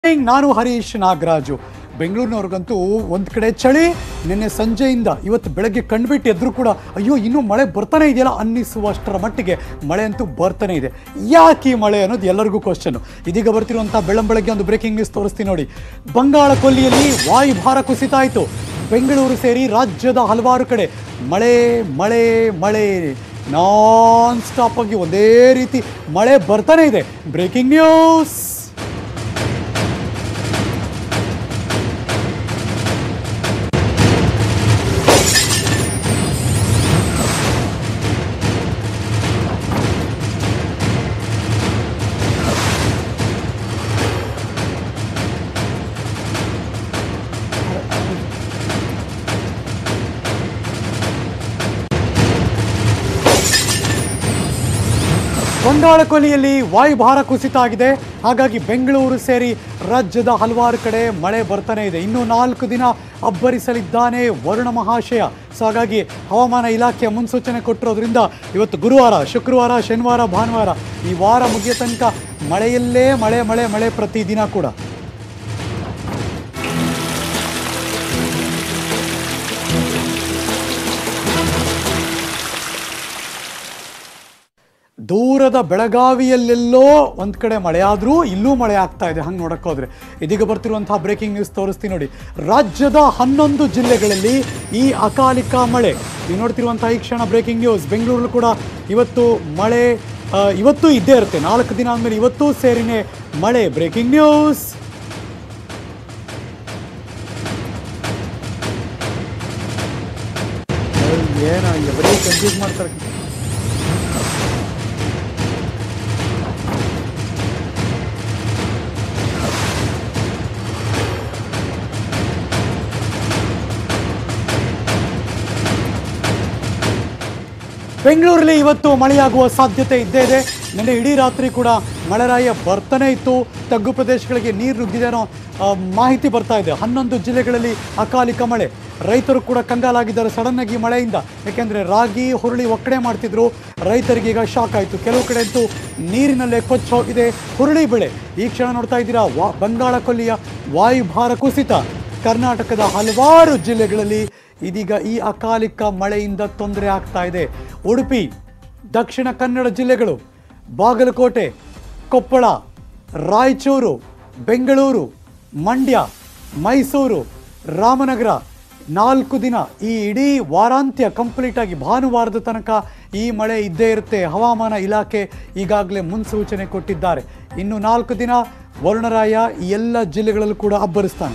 Morning ನಾನು ಹರೀಶ್ ನಾಗರಾಜು ಬೆಂಗಳೂರಿನವ್ರಿಗಂತೂ ಒಂದು ಕಡೆ ಚಳಿ ನಿನ್ನೆ ಸಂಜೆಯಿಂದ ಇವತ್ತು ಬೆಳಗ್ಗೆ ಕಂಡುಬಿಟ್ಟು ಎದ್ರು ಕೂಡ ಅಯ್ಯೋ ಇನ್ನೂ ಮಳೆ ಬರ್ತಾನೆ ಇದೆಯಲ್ಲ ಅನ್ನಿಸುವಷ್ಟರ ಮಟ್ಟಿಗೆ ಮಳೆ ಅಂತೂ ಬರ್ತಾನೆ ಇದೆ ಯಾಕೆ ಈ ಮಳೆ ಅನ್ನೋದು ಎಲ್ಲರಿಗೂ ಕ್ವಶನ್ ಇದೀಗ ಬರ್ತಿರುವಂಥ ಬೆಳಂಬೆಳಗ್ಗೆ ಒಂದು ಬ್ರೇಕಿಂಗ್ ನ್ಯೂಸ್ ತೋರಿಸ್ತೀನಿ ನೋಡಿ ಬಂಗಾಳ ಕೊಲ್ಲಿಯಲ್ಲಿ ವಾಯುಭಾರ ಕುಸಿತ ಆಯಿತು ಬೆಂಗಳೂರು ಸೇರಿ ರಾಜ್ಯದ ಹಲವಾರು ಕಡೆ ಮಳೆ ಮಳೆ ಮಳೆ ನಾನ್ ಸ್ಟಾಪ್ ಆಗಿ ಒಂದೇ ರೀತಿ ಮಳೆ ಬರ್ತಾನೆ ಇದೆ ಬ್ರೇಕಿಂಗ್ ನ್ಯೂಸ್ ಬಂಗಾಳ ಕೊಲ್ಲಿಯಲ್ಲಿ ವಾಯುಭಾರ ಕುಸಿತ ಆಗಿದೆ ಹಾಗಾಗಿ ಬೆಂಗಳೂರು ಸೇರಿ ರಾಜ್ಯದ ಹಲವಾರು ಕಡೆ ಮಳೆ ಬರ್ತಾನೆ ಇದೆ ಇನ್ನು ನಾಲ್ಕು ದಿನ ಅಬ್ಬರಿಸಲಿದ್ದಾನೆ ವರುಣ ಮಹಾಶಯ ಸೊ ಹಾಗಾಗಿ ಹವಾಮಾನ ಇಲಾಖೆಯ ಮುನ್ಸೂಚನೆ ಕೊಟ್ಟಿರೋದ್ರಿಂದ ಇವತ್ತು ಗುರುವಾರ ಶುಕ್ರವಾರ ಶನಿವಾರ ಭಾನುವಾರ ಈ ವಾರ ಮುಗಿಯ ತನಕ ಮಳೆಯಲ್ಲೇ ಮಳೆ ಮಳೆ ಮಳೆ ಪ್ರತಿದಿನ ಕೂಡ ದೂರದ ಬೆಳಗಾವಿಯಲ್ಲೆಲ್ಲೋ ಒಂದು ಕಡೆ ಮಳೆ ಆದರೂ ಇಲ್ಲೂ ಮಳೆ ಆಗ್ತಾ ಇದೆ ಹಂಗೆ ನೋಡಕ್ಕೆ ಹೋದ್ರೆ ಇದೀಗ ಬರ್ತಿರುವಂತಹ ಬ್ರೇಕಿಂಗ್ ನ್ಯೂಸ್ ತೋರಿಸ್ತೀನಿ ನೋಡಿ ರಾಜ್ಯದ ಹನ್ನೊಂದು ಜಿಲ್ಲೆಗಳಲ್ಲಿ ಈ ಅಕಾಲಿಕ ಮಳೆ ನೀವು ನೋಡ್ತಿರುವಂತಹ ಈ ಕ್ಷಣ ಬ್ರೇಕಿಂಗ್ ನ್ಯೂಸ್ ಬೆಂಗಳೂರಲ್ಲಿ ಕೂಡ ಇವತ್ತು ಮಳೆ ಆ, ಇವತ್ತೂ ಇದ್ದೇ ಇರುತ್ತೆ ನಾಲ್ಕು ದಿನ ಆದಮೇಲೆ ಇವತ್ತೂ ಸೇರಿನೇ ಮಳೆ ಬ್ರೇಕಿಂಗ್ ನ್ಯೂಸ್ ಏನ ಬರೀ ಕನ್ಫ್ಯೂಸ್ ಮಾಡ್ತಾರೆ ಬೆಂಗಳೂರಲ್ಲಿ ಇವತ್ತು ಮಳೆಯಾಗುವ ಸಾಧ್ಯತೆ ಇದ್ದೇ ಇದೆ ನಿನ್ನೆ ಇಡೀ ರಾತ್ರಿ ಕೂಡ ಮಳೆರಾಯ ಬರ್ತಾನೆ ಇತ್ತು ತಗ್ಗು ಪ್ರದೇಶಗಳಿಗೆ ನೀರು ನುಗ್ಗಿದೆ ಅನ್ನೋ ಆ, ಮಾಹಿತಿ ಬರ್ತಾ ಇದೆ ಹನ್ನೊಂದು ಜಿಲ್ಲೆಗಳಲ್ಲಿ ಅಕಾಲಿಕ ಮಳೆ ರೈತರು ಕೂಡ ಕಂಗಾಲಾಗಿದ್ದಾರೆ ಸಡನ್ ಆಗಿ ಮಳೆಯಿಂದ ಯಾಕೆಂದ್ರೆ ರಾಗಿ ಹುರುಳಿ ಒಕ್ಕಣೆ ಮಾಡ್ತಿದ್ರು ರೈತರಿಗೆ ಈಗ ಶಾಕ್ ಆಯಿತು ಕೆಲವು ಕಡೆ ಅಂತೂ ನೀರಿನಲ್ಲೇ ಕೊಚ್ಚಿ ಹೋಗಿದೆ ಹುರುಳಿ ಬೆಳೆ ಈ ಕ್ಷಣ ನೋಡ್ತಾ ಇದ್ದೀರಾ ವಾ ಬಂಗಾಳ ಕೊಲ್ಲಿಯ ವಾಯುಭಾರ ಕುಸಿತ ಕರ್ನಾಟಕದ ಹಲವಾರು ಜಿಲ್ಲೆಗಳಲ್ಲಿ ಇದೀಗ ಈ ಅಕಾಲಿಕ ಮಳೆಯಿಂದ ತೊಂದರೆ ಆಗ್ತಾ ಇದೆ ಉಡುಪಿ ದಕ್ಷಿಣ ಕನ್ನಡ ಜಿಲ್ಲೆಗಳು ಬಾಗಲಕೋಟೆ ಕೊಪ್ಪಳ ರಾಯಚೂರು ಬೆಂಗಳೂರು ಮಂಡ್ಯ ಮೈಸೂರು ರಾಮನಗರ ನಾಲ್ಕು ದಿನ ಈ ಇಡೀ ವಾರಾಂತ್ಯ ಕಂಪ್ಲೀಟ್ ಆಗಿ ಭಾನುವಾರದ ತನಕ ಈ ಮಳೆ ಇದ್ದೇ ಇರುತ್ತೆ ಹವಾಮಾನ ಇಲಾಖೆ ಈಗಾಗಲೇ ಮುನ್ಸೂಚನೆ ಕೊಟ್ಟಿದ್ದಾರೆ ಇನ್ನು ನಾಲ್ಕು ದಿನ ವರುಣರಾಯ ಈ ಎಲ್ಲ ಜಿಲ್ಲೆಗಳಲ್ಲೂ ಕೂಡ ಅಬ್ಬರಿಸ್ತಾನೆ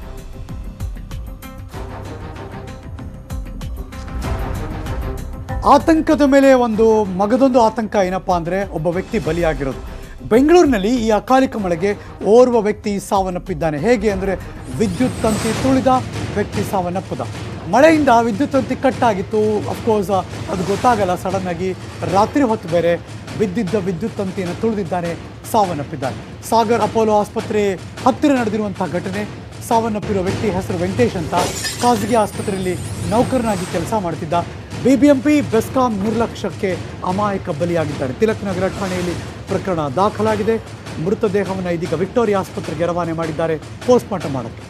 ಆತಂಕದ ಮೇಲೆ ಒಂದು ಮಗದೊಂದು ಆತಂಕ ಏನಪ್ಪಾ ಅಂದರೆ ಒಬ್ಬ ವ್ಯಕ್ತಿ ಬಲಿಯಾಗಿರೋದು ಬೆಂಗಳೂರಿನಲ್ಲಿ ಈ ಅಕಾಲಿಕ ಮಳೆಗೆ ಓರ್ವ ವ್ಯಕ್ತಿ ಸಾವನ್ನಪ್ಪಿದ್ದಾನೆ ಹೇಗೆ ಅಂದರೆ ವಿದ್ಯುತ್ ತಂತಿ ತುಳಿದ ವ್ಯಕ್ತಿ ಸಾವನ್ನಪ್ಪದ ಮಳೆಯಿಂದ ವಿದ್ಯುತ್ ತಂತಿ ಕಟ್ಟಾಗಿತ್ತು ಅಫ್ಕೋರ್ಸ್ ಅದು ಗೊತ್ತಾಗಲ್ಲ ಸಡನ್ ಆಗಿ ರಾತ್ರಿ ಹೊತ್ತು ಬೇರೆ ಬಿದ್ದಿದ್ದ ವಿದ್ಯುತ್ ತಂತಿಯನ್ನು ತುಳಿದಿದ್ದಾನೆ ಸಾವನ್ನಪ್ಪಿದ್ದಾನೆ ಸಾಗರ್ ಅಪೋಲೋ ಆಸ್ಪತ್ರೆ ಹತ್ತಿರ ನಡೆದಿರುವಂತಹ ಘಟನೆ ಸಾವನ್ನಪ್ಪಿರೋ ವ್ಯಕ್ತಿ ಹೆಸರು ವೆಂಕಟೇಶ್ ಅಂತ ಖಾಸಗಿ ಆಸ್ಪತ್ರೆಯಲ್ಲಿ ನೌಕರನಾಗಿ ಕೆಲಸ ಮಾಡ್ತಿದ್ದ ಬಿಬಿಎಂಪಿ ಬೆಸ್ಕಾಂ ನಿರ್ಲಕ್ಷ್ಯಕ್ಕೆ ಅಮಾಯಕ ಬಲಿಯಾಗಿದ್ದಾರೆ ತಿಲಕ್ ನಗರ ಠಾಣೆಯಲ್ಲಿ ಪ್ರಕರಣ ದಾಖಲಾಗಿದೆ ಮೃತದೇಹವನ್ನು ಇದೀಗ ವಿಕ್ಟೋರಿಯಾ ಆಸ್ಪತ್ರೆಗೆ ರವಾನೆ ಮಾಡಿದ್ದಾರೆ ಪೋಸ್ಟ್ಮಾರ್ಟಮ್ ಮಾಡೋಕ್ಕೆ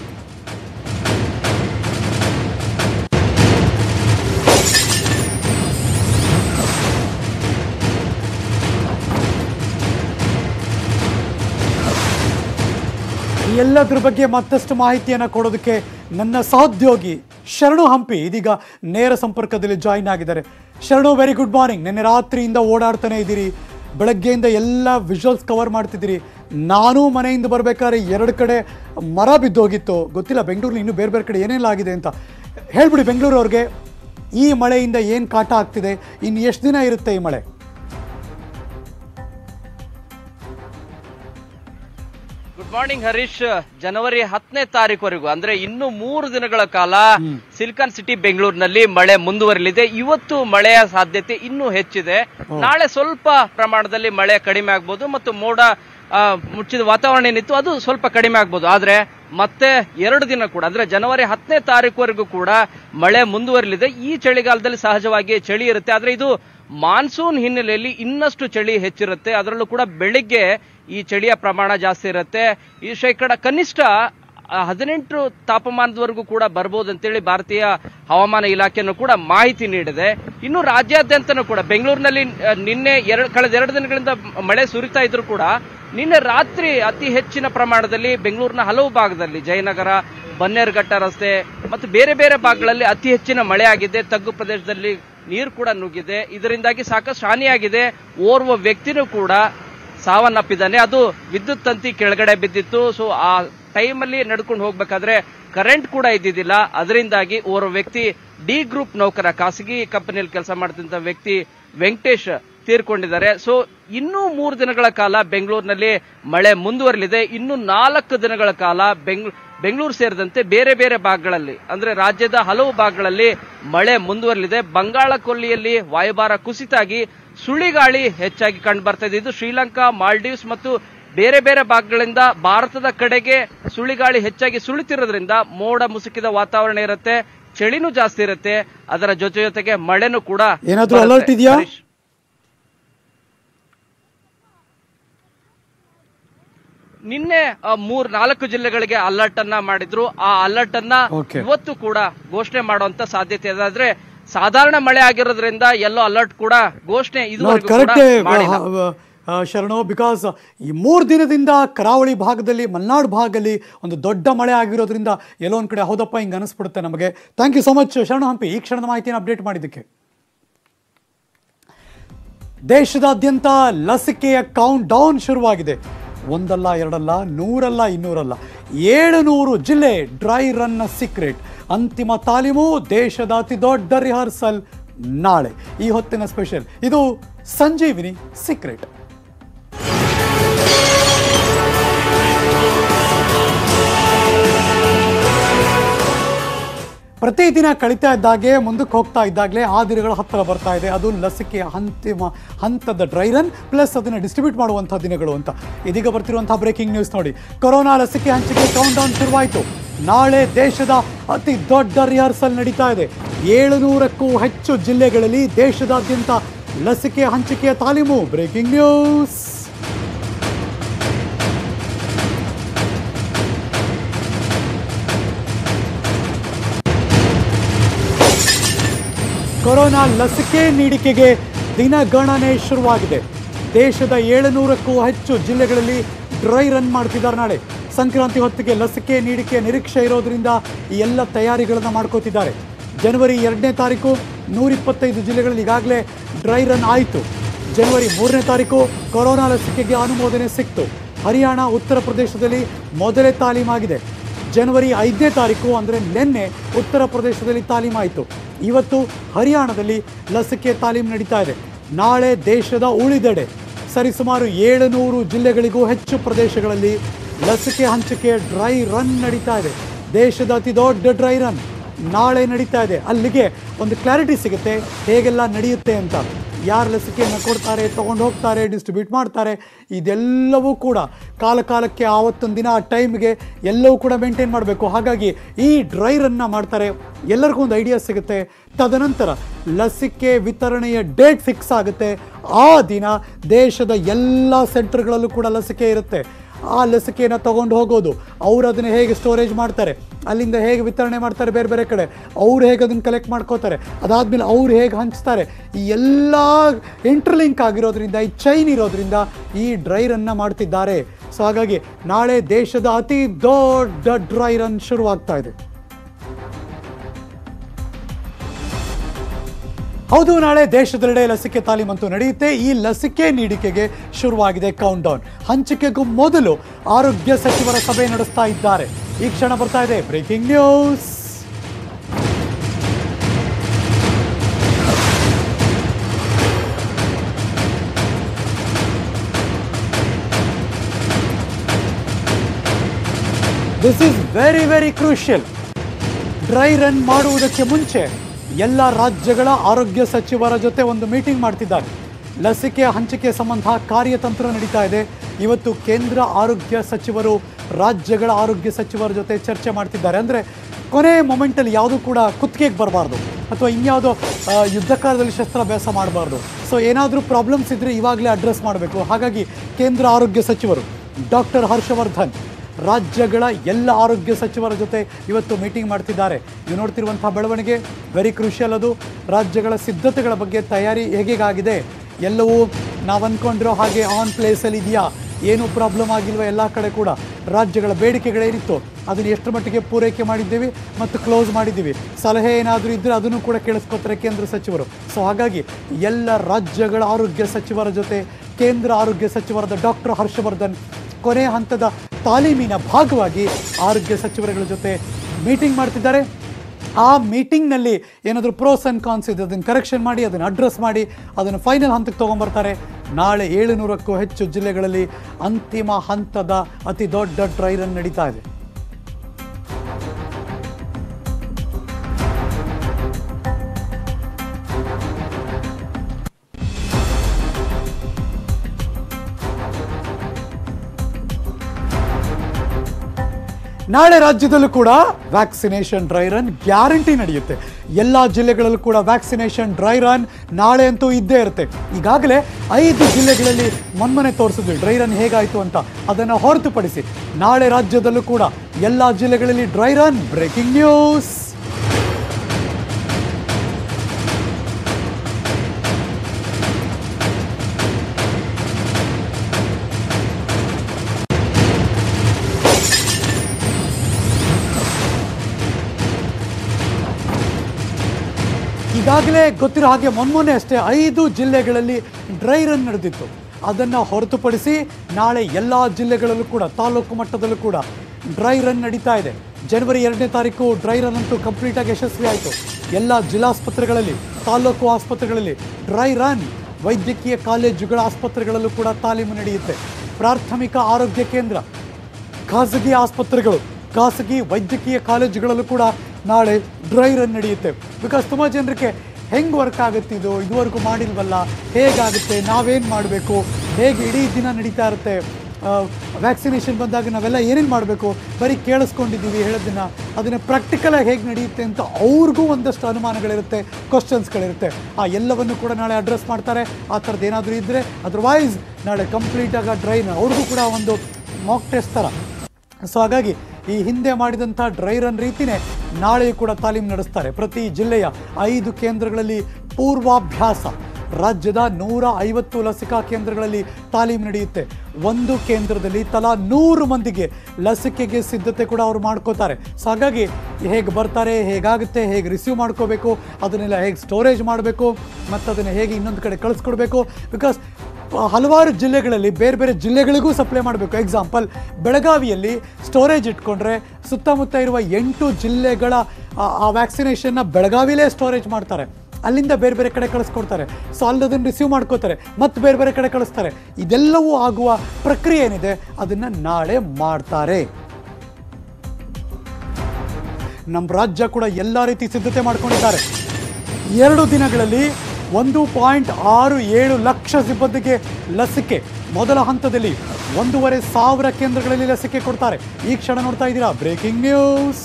ಈ ಎಲ್ಲದ್ರ ಬಗ್ಗೆ ಮತ್ತಷ್ಟು ಮಾಹಿತಿಯನ್ನು ಕೊಡೋದಕ್ಕೆ ನನ್ನ ಸಹೋದ್ಯೋಗಿ ಶರಣು ಹಂಪಿ ಇದೀಗ ನೇರ ಸಂಪರ್ಕದಲ್ಲಿ ಜಾಯಿನ್ ಆಗಿದ್ದಾರೆ ಶರಣು ವೆರಿ ಗುಡ್ ಮಾರ್ನಿಂಗ್ ನಿನ್ನೆ ರಾತ್ರಿಯಿಂದ ಓಡಾಡ್ತಾನೆ ಇದ್ದೀರಿ ಬೆಳಗ್ಗೆಯಿಂದ ಎಲ್ಲ ವಿಜುವಲ್ಸ್ ಕವರ್ ಮಾಡ್ತಿದ್ದೀರಿ ನಾನು ಮನೆಯಿಂದ ಬರಬೇಕಾದ್ರೆ ಎರಡು ಕಡೆ ಮರ ಬಿದ್ದೋಗಿತ್ತು ಗೊತ್ತಿಲ್ಲ ಬೆಂಗಳೂರಲ್ಲಿ ಇನ್ನೂ ಬೇರೆ ಬೇರೆ ಕಡೆ ಏನೆಲ್ಲ ಆಗಿದೆ ಅಂತ ಹೇಳ್ಬಿಡಿ ಬೆಂಗಳೂರವ್ರಿಗೆ ಈ ಮಳೆಯಿಂದ ಏನು ಕಾಟ ಆಗ್ತಿದೆ ಇನ್ನು ಎಷ್ಟು ದಿನ ಇರುತ್ತೆ ಈ ಮಳೆ ಗುಡ್ ಮಾರ್ನಿಂಗ್ ಹರೀಶ್ ಜನವರಿ ಹತ್ತನೇ ತಾರೀಕುವರೆಗೂ ಅಂದ್ರೆ ಇನ್ನು ಮೂರು ದಿನಗಳ ಕಾಲ ಸಿಲಿಕಾನ್ ಸಿಟಿ ಬೆಂಗಳೂರಿನಲ್ಲಿ ಮಳೆ ಮುಂದುವರಿಲಿದೆ ಇವತ್ತು ಮಳೆಯ ಸಾಧ್ಯತೆ ಇನ್ನೂ ಹೆಚ್ಚಿದೆ ನಾಳೆ ಸ್ವಲ್ಪ ಪ್ರಮಾಣದಲ್ಲಿ ಮಳೆ ಕಡಿಮೆ ಆಗ್ಬೋದು ಮತ್ತು ಮೋಡ ಆ, ಮುಚ್ಚಿದ ವಾತಾವರಣ ಏನಿತ್ತು ಅದು ಸ್ವಲ್ಪ ಕಡಿಮೆ ಆಗ್ಬೋದು ಆದ್ರೆ ಮತ್ತೆ ಎರಡು ದಿನ ಕೂಡ ಅಂದ್ರೆ ಜನವರಿ ಹತ್ತನೇ ತಾರೀಕುವರೆಗೂ ಕೂಡ ಮಳೆ ಮುಂದುವರಿಲಿದೆ ಈ ಚಳಿಗಾಲದಲ್ಲಿ ಸಹಜವಾಗಿ ಚಳಿ ಇರುತ್ತೆ ಆದ್ರೆ ಇದು ಮಾನ್ಸೂನ್ ಹಿನ್ನೆಲೆಯಲ್ಲಿ ಇನ್ನಷ್ಟು ಚಳಿ ಹೆಚ್ಚಿರುತ್ತೆ ಅದರಲ್ಲೂ ಕೂಡ ಬೆಳಿಗ್ಗೆ ಈ ಚಳಿಯ ಪ್ರಮಾಣ ಜಾಸ್ತಿ ಇರುತ್ತೆ ಈ ಶೇಕಡ ಕನಿಷ್ಠ ಆ, ಹದಿನೆಂಟು ತಾಪಮಾನದವರೆಗೂ ಕೂಡ ಬರ್ಬೋದು ಅಂತೇಳಿ ಭಾರತೀಯ ಹವಾಮಾನ ಇಲಾಖೆಯನ್ನು ಕೂಡ ಮಾಹಿತಿ ನೀಡಿದೆ ಇನ್ನು ರಾಜ್ಯಾದ್ಯಂತನೂ ಕೂಡ ಬೆಂಗಳೂರಿನಲ್ಲಿ ಆ, ನಿನ್ನೆ ಎರಡು ಕಳೆದ ಎರಡು ದಿನಗಳಿಂದ ಮಳೆ ಸುರಿತಾ ಇದ್ರು ಕೂಡ ನಿನ್ನೆ ರಾತ್ರಿ ಅತಿ ಹೆಚ್ಚಿನ ಪ್ರಮಾಣದಲ್ಲಿ ಬೆಂಗಳೂರಿನ ಹಲವು ಭಾಗದಲ್ಲಿ ಜಯನಗರ ಬನ್ನೇರುಘಟ್ಟ ರಸ್ತೆ ಮತ್ತು ಬೇರೆ ಬೇರೆ ಭಾಗಗಳಲ್ಲಿ ಅತಿ ಹೆಚ್ಚಿನ ಮಳೆ ಆಗಿದೆ ತಗ್ಗು ಪ್ರದೇಶದಲ್ಲಿ ನೀರು ಕೂಡ ನುಗ್ಗಿದೆ ಇದರಿಂದಾಗಿ ಸಾಕಷ್ಟು ಹಾನಿಯಾಗಿದೆ ಓರ್ವ ವ್ಯಕ್ತಿನೂ ಕೂಡ ಸಾವನ್ನಪ್ಪಿದ್ದಾನೆ ಅದು ವಿದ್ಯುತ್ ತಂತಿ ಕೆಳಗಡೆ ಬಿದ್ದಿತ್ತು ಸೊ ಆ ಟೈಮಲ್ಲಿ ನಡ್ಕೊಂಡು ಹೋಗ್ಬೇಕಾದ್ರೆ ಕರೆಂಟ್ ಕೂಡ ಇದ್ದಿದ್ದಿಲ್ಲ ಅದರಿಂದಾಗಿ ಓರ್ವ ವ್ಯಕ್ತಿ ಡಿ ಗ್ರೂಪ್ ನೌಕರ ಖಾಸಗಿ ಕಂಪನಿಯಲ್ಲಿ ಕೆಲಸ ಮಾಡ್ತಿದ್ದ ವ್ಯಕ್ತಿ ವೆಂಕಟೇಶ್ ತೀರ್ಕೊಂಡಿದ್ದಾರೆ ಸೊ ಇನ್ನೂ ಮೂರು ದಿನಗಳ ಕಾಲ ಬೆಂಗಳೂರಿನಲ್ಲಿ ಮಳೆ ಮುಂದುವರಲಿದೆ ಇನ್ನು ನಾಲ್ಕು ದಿನಗಳ ಕಾಲ ಬೆಂಗ್ ಬೆಂಗಳೂರು ಸೇರಿದಂತೆ ಬೇರೆ ಬೇರೆ ಭಾಗಗಳಲ್ಲಿ ಅಂದ್ರೆ ರಾಜ್ಯದ ಹಲವು ಭಾಗಗಳಲ್ಲಿ ಮಳೆ ಮುಂದುವರಲಿದೆ ಬಂಗಾಳ ಕೊಲ್ಲಿಯಲ್ಲಿ ವಾಯುಭಾರ ಕುಸಿತಾಗಿ ಸುಳಿಗಾಳಿ ಹೆಚ್ಚಾಗಿ ಕಂಡು ಬರ್ತಾ ಇದೆ ಇದು ಶ್ರೀಲಂಕಾ ಮಾಲ್ಡೀವ್ಸ್ ಮತ್ತು ಬೇರೆ ಬೇರೆ ಭಾಗಗಳಿಂದ ಭಾರತದ ಕಡೆಗೆ ಸುಳಿಗಾಳಿ ಹೆಚ್ಚಾಗಿ ಸುಳಿತಿರೋದ್ರಿಂದ ಮೋಡ ಮುಸುಕಿದ ವಾತಾವರಣ ಇರುತ್ತೆ ಚಳಿನೂ ಜಾಸ್ತಿ ಇರುತ್ತೆ ಅದರ ಜೊತೆ ಜೊತೆಗೆ ಮಳೆನೂ ಕೂಡ ಏನಾದ್ರೂ ಬರುತ್ತೆ. alert ಇದೆಯಾ? ಹರೀಶ್. ನಿನ್ನೆ ಆ, ಮೂರ್ ನಾಲ್ಕು ಜಿಲ್ಲೆಗಳಿಗೆ ಅಲರ್ಟ್ ಅನ್ನ ಮಾಡಿದ್ರು ಆ ಅಲರ್ಟ್ ಅನ್ನ Okay. ಇವತ್ತು ಕೂಡ ಘೋಷಣೆ ಮಾಡುವಂತ ಸಾಧ್ಯತೆ ಇದೆ ಆದ್ರೆ ಸಾಧಾರಣ ಮಳೆ ಆಗಿರೋದ್ರಿಂದ ಎಲ್ಲೋ ಅಲರ್ಟ್ ಕೂಡ ಘೋಷಣೆ ಇದುವರೆಗೂ ಕೂಡ ಕರೆಕ್ಟ್ ಮಾಡಿಲ್ಲ ಶರಣು ಬಿಕಾಸ್ ಈ ಮೂರು ದಿನದಿಂದ ಕರಾವಳಿ ಭಾಗದಲ್ಲಿ ಮಲೆನಾಡು ಭಾಗದಲ್ಲಿ ಒಂದು ದೊಡ್ಡ ಮಳೆ ಆಗಿರೋದ್ರಿಂದ ಎಲ್ಲೋ ಒಂದು ಕಡೆ ಹೌದಪ್ಪ ಹಿಂಗೆ ಅನಿಸ್ಬಿಡುತ್ತೆ ನಮಗೆ ಥ್ಯಾಂಕ್ ಯು ಸೊ ಮಚ್ ಶರಣು ಹಂಪಿ ಈ ಕ್ಷಣದ ಮಾಹಿತಿಯನ್ನು ಅಪ್ಡೇಟ್ ಮಾಡಿದ್ದಕ್ಕೆ ದೇಶದಾದ್ಯಂತ ಲಸಿಕೆಯ ಕೌಂಟ್ ಡೌನ್ ಶುರುವಾಗಿದೆ ಒಂದಲ್ಲ ಎರಡಲ್ಲ ನೂರಲ್ಲ ಇನ್ನೂರಲ್ಲ ಏಳು ನೂರು ಜಿಲ್ಲೆ ಡ್ರೈ ರನ್ನ ಸೀಕ್ರೆಟ್ ಅಂತಿಮ ತಾಲೀಮು ದೇಶದ ಅತಿ ದೊಡ್ಡ ರಿಹರ್ಸಲ್ ನಾಳೆ ಈ ಹೊತ್ತಿನ ಸ್ಪೆಷಲ್ ಇದು ಸಂಜೀವಿನಿ ಸೀಕ್ರೆಟ್ ಪ್ರತಿದಿನ ಕಳೀತಾ ಇದ್ದಾಗೆ ಮುಂದಕ್ಕೆ ಹೋಗ್ತಾ ಇದ್ದಾಗಲೇ ಆ ದಿನಗಳ ಹತ್ತಿರ ಬರ್ತಾ ಇದೆ ಅದು ಲಸಿಕೆಯ ಅಂತಿಮ ಹಂತದ ಡ್ರೈ ರನ್ ಪ್ಲಸ್ ಅದನ್ನು ಡಿಸ್ಟ್ರಿಬ್ಯೂಟ್ ಮಾಡುವಂಥ ದಿನಗಳು ಅಂತ ಇದೀಗ ಬರ್ತಿರುವಂಥ ಬ್ರೇಕಿಂಗ್ ನ್ಯೂಸ್ ನೋಡಿ ಕೊರೋನಾ ಲಸಿಕೆ ಹಂಚಿಕೆ ಕೌಂಟ್ ಡೌನ್ ಶುರುವಾಯಿತು ನಾಳೆ ದೇಶದ ಅತಿ ದೊಡ್ಡ ರಿಹರ್ಸಲ್ ನಡೀತಾ ಇದೆ ಏಳುನೂರಕ್ಕೂ ಹೆಚ್ಚು ಜಿಲ್ಲೆಗಳಲ್ಲಿ ದೇಶದಾದ್ಯಂತ ಲಸಿಕೆ ಹಂಚಿಕೆಯ ತಾಲೀಮು ಬ್ರೇಕಿಂಗ್ ನ್ಯೂಸ್ ಕೊರೋನಾ ಲಸಿಕೆ ನೀಡಿಕೆಗೆ ದಿನಗಣನೆ ಶುರುವಾಗಿದೆ ದೇಶದ ಏಳುನೂರಕ್ಕೂ ಹೆಚ್ಚು ಜಿಲ್ಲೆಗಳಲ್ಲಿ ಡ್ರೈ ರನ್ ಮಾಡ್ತಿದ್ದಾರೆ ನಾಳೆ ಸಂಕ್ರಾಂತಿ ಹೊತ್ತಿಗೆ ಲಸಿಕೆ ನೀಡಿಕೆ ನಿರೀಕ್ಷೆ ಇರೋದ್ರಿಂದ ಈ ಎಲ್ಲ ತಯಾರಿಗಳನ್ನು ಮಾಡ್ಕೋತಿದ್ದಾರೆ ಜನವರಿ ಎರಡನೇ ತಾರೀಕು ನೂರಿಪ್ಪತ್ತೈದು ಜಿಲ್ಲೆಗಳಲ್ಲಿ ಈಗಾಗಲೇ ಡ್ರೈ ರನ್ ಆಯಿತು ಜನವರಿ ಮೂರನೇ ತಾರೀಕು ಕೊರೋನಾ ಲಸಿಕೆಗೆ ಅನುಮೋದನೆ ಸಿಕ್ತು ಹರಿಯಾಣ ಉತ್ತರ ಪ್ರದೇಶದಲ್ಲಿ ಮೊದಲೇ ತಾಲೀಮಾಗಿದೆ ಜನವರಿ ಐದನೇ ತಾರೀಕು ಅಂದರೆ ನಿನ್ನೆ ಉತ್ತರ ಪ್ರದೇಶದಲ್ಲಿ ತಾಲೀಮಾಯಿತು ಇವತ್ತು ಹರಿಯಾಣದಲ್ಲಿ ಲಸಿಕೆ ತಾಲೀಮು ನಡೀತಾ ಇದೆ ನಾಳೆ ದೇಶದ ಉಳಿದೆಡೆ ಸರಿಸುಮಾರು ಏಳುನೂರು ಜಿಲ್ಲೆಗಳಿಗೂ ಹೆಚ್ಚು ಪ್ರದೇಶಗಳಲ್ಲಿ ಲಸಿಕೆ ಹಂಚಿಕೆ ಡ್ರೈ ರನ್ ನಡೀತಾ ಇದೆ ದೇಶದ ಅತಿ ದೊಡ್ಡ ಡ್ರೈ ರನ್ ನಾಳೆ ನಡೀತಾ ಇದೆ ಅಲ್ಲಿಗೆ ಒಂದು ಕ್ಲಾರಿಟಿ ಸಿಗುತ್ತೆ ಹೇಗೆಲ್ಲ ನಡೆಯುತ್ತೆ ಅಂತ ಯಾರು ಲಸಿಕೆಯನ್ನು ಕೊಡ್ತಾರೆ ತೊಗೊಂಡು ಹೋಗ್ತಾರೆ ಡಿಸ್ಟ್ರಿಬ್ಯೂಟ್ ಮಾಡ್ತಾರೆ ಇದೆಲ್ಲವೂ ಕೂಡ ಕಾಲ ಕಾಲಕ್ಕೆ ಆವತ್ತೊಂದು ದಿನ ಆ ಟೈಮ್ಗೆ ಎಲ್ಲವೂ ಕೂಡ ಮೇಂಟೈನ್ ಮಾಡಬೇಕು ಹಾಗಾಗಿ ಈ ಡ್ರೈ ರನ್ನ ಮಾಡ್ತಾರೆ ಎಲ್ಲರಿಗೂ ಒಂದು ಐಡಿಯಾ ಸಿಗುತ್ತೆ ತದನಂತರ ಲಸಿಕೆ ವಿತರಣೆಯ ಡೇಟ್ ಫಿಕ್ಸ್ ಆಗುತ್ತೆ ಆ ದಿನ ದೇಶದ ಎಲ್ಲ ಸೆಂಟರ್ಗಳಲ್ಲೂ ಕೂಡ ಲಸಿಕೆ ಇರುತ್ತೆ ಆ ಲಸಿಕೆಯನ್ನು ತಗೊಂಡು ಹೋಗೋದು ಅವ್ರು ಅದನ್ನು ಹೇಗೆ ಸ್ಟೋರೇಜ್ ಮಾಡ್ತಾರೆ ಅಲ್ಲಿಂದ ಹೇಗೆ ವಿತರಣೆ ಮಾಡ್ತಾರೆ ಬೇರೆ ಬೇರೆ ಕಡೆ ಅವ್ರು ಹೇಗೆ ಅದನ್ನು ಕಲೆಕ್ಟ್ ಮಾಡ್ಕೋತಾರೆ ಅದಾದಮೇಲೆ ಅವ್ರು ಹೇಗೆ ಹಂಚ್ತಾರೆ ಈ ಎಲ್ಲ ಇಂಟರ್ಲಿಂಕ್ ಆಗಿರೋದ್ರಿಂದ ಈ ಚೈನ್ ಇರೋದ್ರಿಂದ ಈ ಡ್ರೈ ರನ್ನ ಮಾಡ್ತಿದ್ದಾರೆ ಸೊ ಹಾಗಾಗಿ ನಾಳೆ ದೇಶದ ಅತಿ ದೊಡ್ಡ ಡ್ರೈ ರನ್ ಶುರುವಾಗ್ತಾ ಇದೆ ಹೌದು ನಾಳೆ ದೇಶದೆಲ್ಲೆಡೆ ಲಸಿಕೆ ತಾಲೀಮಂತೂ ನಡೆಯುತ್ತೆ ಈ ಲಸಿಕೆ ನೀಡಿಕೆಗೆ ಶುರುವಾಗಿದೆ ಕೌಂಟ್ ಡೌನ್ ಹಂಚಿಕೆಗೂ ಮೊದಲು ಆರೋಗ್ಯ ಸಚಿವರ ಸಭೆ ನಡೆಸ್ತಾ ಇದ್ದಾರೆ ಈ ಕ್ಷಣ ಬರ್ತಾ ಇದೆ breaking news this is very very crucial dry run ಮಾಡುವುದಕ್ಕೆ ಮುಂಚೆ ಎಲ್ಲ ರಾಜ್ಯಗಳ ಆರೋಗ್ಯ ಸಚಿವರ ಜೊತೆ ಒಂದು ಮೀಟಿಂಗ್ ಮಾಡ್ತಿದ್ದಾರೆ ಲಸಿಕೆ ಹಂಚಿಕೆ ಸಂಬಂಧ ಕಾರ್ಯತಂತ್ರ ನಡೀತಾ ಇದೆ ಇವತ್ತು ಕೇಂದ್ರ ಆರೋಗ್ಯ ಸಚಿವರು ರಾಜ್ಯಗಳ ಆರೋಗ್ಯ ಸಚಿವರ ಜೊತೆ ಚರ್ಚೆ ಮಾಡ್ತಿದ್ದಾರೆ ಅಂದರೆ ಕೊನೆ ಮೊಮೆಂಟಲ್ಲಿ ಯಾವುದೂ ಕೂಡ ಕುತ್ತಿಗೆಗೆ ಬರಬಾರ್ದು ಅಥವಾ ಇನ್ಯಾವುದೋ ಆ, ಯುದ್ಧ ಕಾಲದಲ್ಲಿ ಶಸ್ತ್ರಾಭ್ಯಾಸ ಮಾಡಬಾರ್ದು ಸೊ ಏನಾದರೂ ಪ್ರಾಬ್ಲಮ್ಸ್ ಇದ್ದರೆ ಇವಾಗಲೇ ಅಡ್ರೆಸ್ ಮಾಡಬೇಕು ಹಾಗಾಗಿ ಕೇಂದ್ರ ಆರೋಗ್ಯ ಸಚಿವರು ಡಾಕ್ಟರ್ ಹರ್ಷವರ್ಧನ್ ರಾಜ್ಯಗಳ ಎಲ್ಲ ಆರೋಗ್ಯ ಸಚಿವರ ಜೊತೆ ಇವತ್ತು ಮೀಟಿಂಗ್ ಮಾಡ್ತಿದ್ದಾರೆ ನೀವು ನೋಡ್ತಿರುವಂಥ ಬೆಳವಣಿಗೆ ವೆರಿ ಕ್ರೂಷಿಯಲ್ ಅದು ರಾಜ್ಯಗಳ ಸಿದ್ಧತೆಗಳ ಬಗ್ಗೆ ತಯಾರಿ ಹೇಗೇಗಾಗಿದೆ ಎಲ್ಲವೂ ನಾವು ಅಂದ್ಕೊಂಡಿರೋ ಹಾಗೆ ಆನ್ ಪ್ಲೇಸಲ್ಲಿ ಇದೆಯಾ ಏನು ಪ್ರಾಬ್ಲಮ್ ಆಗಿಲ್ವ ಎಲ್ಲ ಕಡೆ ಕೂಡ ರಾಜ್ಯಗಳ ಬೇಡಿಕೆಗಳೇನಿತ್ತು ಅದನ್ನು ಎಷ್ಟು ಮಟ್ಟಿಗೆ ಪೂರೈಕೆ ಮಾಡಿದ್ದೀವಿ ಮತ್ತು ಕ್ಲೋಸ್ ಮಾಡಿದ್ದೀವಿ ಸಲಹೆ ಏನಾದರೂ ಇದ್ದರೆ ಅದನ್ನು ಕೂಡ ಕೇಳಿಸ್ಕೊತಾರೆ ಕೇಂದ್ರ ಸಚಿವರು ಸೊ ಹಾಗಾಗಿ ಎಲ್ಲ ರಾಜ್ಯಗಳ ಆರೋಗ್ಯ ಸಚಿವರ ಜೊತೆ ಕೇಂದ್ರ ಆರೋಗ್ಯ ಸಚಿವರಾದ ಡಾಕ್ಟರ್ ಹರ್ಷವರ್ಧನ್ ಕೊನೆ ಹಂತದ ತಾಲೀಮಿನ ಭಾಗವಾಗಿ ಆರೋಗ್ಯ ಸಚಿವರುಗಳ ಜೊತೆ ಮೀಟಿಂಗ್ ಮಾಡ್ತಿದ್ದಾರೆ ಆ ಮೀಟಿಂಗ್ನಲ್ಲಿ ಏನಾದರೂ ಪ್ರೋಸ್ ಆ್ಯಂಡ್ ಕಾನ್ಸ್ ಇದೆ ಅದನ್ನು ಕರೆಕ್ಷನ್ ಮಾಡಿ ಅದನ್ನು ಅಡ್ರೆಸ್ ಮಾಡಿ ಅದನ್ನು ಫೈನಲ್ ಹಂತಕ್ಕೆ ತೊಗೊಂಬರ್ತಾರೆ ನಾಳೆ ಏಳುನೂರಕ್ಕೂ ಹೆಚ್ಚು ಜಿಲ್ಲೆಗಳಲ್ಲಿ ಅಂತಿಮ ಹಂತದ ಅತಿ ದೊಡ್ಡ ಡ್ರೈ ರನ್ ನಡೀತಾ ಇದೆ ನಾಳೆ ರಾಜ್ಯದಲ್ಲೂ ಕೂಡ ವ್ಯಾಕ್ಸಿನೇಷನ್ ಡ್ರೈ ರನ್ ಗ್ಯಾರಂಟಿ ನಡೆಯುತ್ತೆ ಎಲ್ಲ ಜಿಲ್ಲೆಗಳಲ್ಲೂ ಕೂಡ ವ್ಯಾಕ್ಸಿನೇಷನ್ ಡ್ರೈ ರನ್ ನಾಳೆ ಅಂತೂ ಇದ್ದೇ ಇರುತ್ತೆ ಈಗಾಗಲೇ ಐದು ಜಿಲ್ಲೆಗಳಲ್ಲಿ ಮೊನ್ಮೊನೆ ತೋರಿಸಿದ್ವಿ ಡ್ರೈ ರನ್ ಹೇಗಾಯಿತು ಅಂತ ಅದನ್ನು ಹೊರತುಪಡಿಸಿ ನಾಳೆ ರಾಜ್ಯದಲ್ಲೂ ಕೂಡ ಎಲ್ಲ ಜಿಲ್ಲೆಗಳಲ್ಲಿ ಡ್ರೈ ರನ್ ಬ್ರೇಕಿಂಗ್ ನ್ಯೂಸ್ ಈಗಾಗಲೇ ಗೊತ್ತಿರೋ ಹಾಗೆ ಮೊನ್ಮೊನ್ನೆ ಅಷ್ಟೇ ಐದು ಜಿಲ್ಲೆಗಳಲ್ಲಿ ಡ್ರೈ ರನ್ ನಡೆದಿತ್ತು ಅದನ್ನು ಹೊರತುಪಡಿಸಿ ನಾಳೆ ಎಲ್ಲ ಜಿಲ್ಲೆಗಳಲ್ಲೂ ಕೂಡ ತಾಲೂಕು ಮಟ್ಟದಲ್ಲೂ ಕೂಡ ಡ್ರೈ ರನ್ ನಡೀತಾ ಇದೆ ಜನವರಿ ಎರಡನೇ ತಾರೀಕು ಡ್ರೈ ರನ್ ಅಂತೂ ಕಂಪ್ಲೀಟಾಗಿ ಯಶಸ್ವಿ ಆಯಿತು ಎಲ್ಲ ಜಿಲ್ಲಾಸ್ಪತ್ರೆಗಳಲ್ಲಿ ತಾಲೂಕು ಆಸ್ಪತ್ರೆಗಳಲ್ಲಿ ಡ್ರೈ ರನ್ ವೈದ್ಯಕೀಯ ಕಾಲೇಜುಗಳ ಆಸ್ಪತ್ರೆಗಳಲ್ಲೂ ಕೂಡ ತಾಲೀಮು ನಡೆಯುತ್ತೆ ಪ್ರಾಥಮಿಕ ಆರೋಗ್ಯ ಕೇಂದ್ರ ಖಾಸಗಿ ಆಸ್ಪತ್ರೆಗಳು ಖಾಸಗಿ ವೈದ್ಯಕೀಯ ಕಾಲೇಜುಗಳಲ್ಲೂ ಕೂಡ ನಾಳೆ ಡ್ರೈ ರನ್ ನಡೆಯುತ್ತೆ ಬಿಕಾಸ್ ತುಂಬ ಜನರಿಗೆ ಹೆಂಗೆ ವರ್ಕ್ ಆಗುತ್ತೆ ಇದು ಇದುವರೆಗೂ ಮಾಡಿಲ್ವಲ್ಲ ಹೇಗಾಗುತ್ತೆ ನಾವೇನು ಮಾಡಬೇಕು ಹೇಗೆ ಇಡೀ ದಿನ ನಡೀತಾ ಇರುತ್ತೆ ವ್ಯಾಕ್ಸಿನೇಷನ್ ಬಂದಾಗ ನಾವೆಲ್ಲ ಏನೇನು ಮಾಡಬೇಕು ಬರೀ ಕೇಳಿಸ್ಕೊಂಡಿದ್ದೀವಿ ಹೇಳೋದನ್ನ ಅದನ್ನು ಪ್ರಾಕ್ಟಿಕಲಾಗಿ ಹೇಗೆ ನಡೆಯುತ್ತೆ ಅಂತ ಅವ್ರಿಗೂ ಒಂದಷ್ಟು ಅನುಮಾನಗಳಿರುತ್ತೆ ಕ್ವಶನ್ಸ್ಗಳಿರುತ್ತೆ ಆ ಎಲ್ಲವನ್ನು ಕೂಡ ನಾಳೆ ಅಡ್ರೆಸ್ ಮಾಡ್ತಾರೆ ಆ ಥರದ್ದು ಏನಾದರೂ ಇದ್ದರೆ ಅದರ್ವೈಸ್ ನಾಳೆ ಕಂಪ್ಲೀಟಾಗಿ ಡ್ರೈನ್ ಅವ್ರಿಗೂ ಕೂಡ ಒಂದು ಮಾಕ್ ಟೆಸ್ಟ್ ಥರ ಸೊ ಹಾಗಾಗಿ ಈ ಹಿಂದೆ ಮಾಡಿದಂಥ ಡ್ರೈ ರನ್ ರೀತಿನೇ ನಾಳೆಯೂ ಕೂಡ ತಾಲೀಮು ನಡೆಸ್ತಾರೆ ಪ್ರತಿ ಜಿಲ್ಲೆಯ ಐದು ಕೇಂದ್ರಗಳಲ್ಲಿ ಪೂರ್ವಾಭ್ಯಾಸ ರಾಜ್ಯದ ನೂರ ಐವತ್ತು ಲಸಿಕಾ ಕೇಂದ್ರಗಳಲ್ಲಿ ತಾಲೀಮು ನಡೆಯುತ್ತೆ ಒಂದು ಕೇಂದ್ರದಲ್ಲಿ ತಲಾ ನೂರು ಮಂದಿಗೆ ಲಸಿಕೆಗೆ ಸಿದ್ಧತೆ ಕೂಡ ಅವರು ಮಾಡ್ಕೋತಾರೆ ಸೊ ಹಾಗಾಗಿ ಹೇಗೆ ಬರ್ತಾರೆ ಹೇಗಾಗುತ್ತೆ ಹೇಗೆ ರಿಸೀವ್ ಮಾಡ್ಕೋಬೇಕು ಅದನ್ನೆಲ್ಲ ಹೇಗೆ ಸ್ಟೋರೇಜ್ ಮಾಡಬೇಕು ಮತ್ತು ಅದನ್ನು ಹೇಗೆ ಇನ್ನೊಂದು ಕಡೆ ಕಳಿಸ್ಕೊಡ್ಬೇಕು ಬಿಕಾಸ್ ಹಲವಾರು ಜಿಲ್ಲೆಗಳಲ್ಲಿ ಬೇರೆ ಬೇರೆ ಜಿಲ್ಲೆಗಳಿಗೂ ಸಪ್ಲೈ ಮಾಡಬೇಕು ಎಕ್ಸಾಂಪಲ್ ಬೆಳಗಾವಿಯಲ್ಲಿ ಸ್ಟೋರೇಜ್ ಇಟ್ಕೊಂಡ್ರೆ ಸುತ್ತಮುತ್ತ ಇರುವ ಎಂಟು ಜಿಲ್ಲೆಗಳ ಆ- ಆ ವ್ಯಾಕ್ಸಿನೇಷನ್ನ ಬೆಳಗಾವಿಲೇ ಸ್ಟೋರೇಜ್ ಮಾಡ್ತಾರೆ ಅಲ್ಲಿಂದ ಬೇರೆ ಬೇರೆ ಕಡೆ ಕಳಿಸ್ಕೊಡ್ತಾರೆ ಸೊ ಅಲ್ಲಿ ಅದನ್ನು ರಿಸೀವ್ ಮಾಡ್ಕೋತಾರೆ ಮತ್ತು ಬೇರೆ ಬೇರೆ ಕಡೆ ಕಳಿಸ್ತಾರೆ ಇದೆಲ್ಲವೂ ಆಗುವ ಪ್ರಕ್ರಿಯೆ ಏನಿದೆ ಅದನ್ನು ನಾಳೆ ಮಾಡ್ತಾರೆ ನಮ್ಮ ರಾಜ್ಯ ಕೂಡ ಎಲ್ಲ ರೀತಿ ಸಿದ್ಧತೆ ಮಾಡ್ಕೊಂಡಿದ್ದಾರೆ ಎರಡು ದಿನಗಳಲ್ಲಿ ಒಂದು ಪಾಯಿಂಟ್ ಆರು ಏಳು ಲಕ್ಷ ಸಿಬ್ಬಂದಿಗೆ ಲಸಿಕೆ ಮೊದಲ ಹಂತದಲ್ಲಿ ಒಂದೂವರೆ ಸಾವಿರ ಕೇಂದ್ರಗಳಲ್ಲಿ ಲಸಿಕೆ ಕೊಡ್ತಾರೆ ಈ ಕ್ಷಣ ನೋಡ್ತಾ ಇದ್ದೀರಾ ಬ್ರೇಕಿಂಗ್ ನ್ಯೂಸ್